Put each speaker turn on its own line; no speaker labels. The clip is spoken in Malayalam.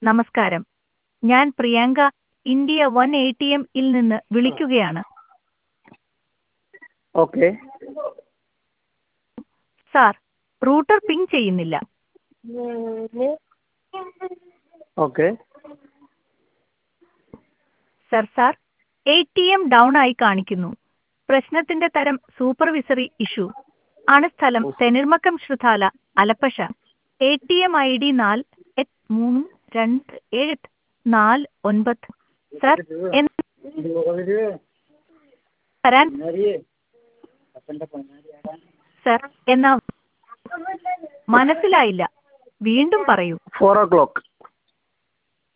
നമസ്കാരം ഞാൻ Priyanka India one A T എമ്മിൽ നിന്ന് വിളിക്കുകയാണ്
ഓക്കെ
സാർ റൂട്ടർ പിങ് ചെയ്യുന്നില്ല
okay
sir sir A T M down ആയി കാണിക്കുന്നു പ്രശ്നത്തിന്റെ തരം സൂപ്പർവിസറി ഇഷ്യൂ ആണ് സ്ഥലം തെനിർമക്കം ശ്രുതാല അലപ്പശ A T M I D നാല് എട്ട് മൂന്ന് രണ്ട് ഏഴ് നാല് ഒൻപത് സർ എന്ന് തരാൻ സർ എന്നാ മനസ്സിലായില്ല വീണ്ടും പറയൂ
ഫോർ ഓ ക്ലോക്ക്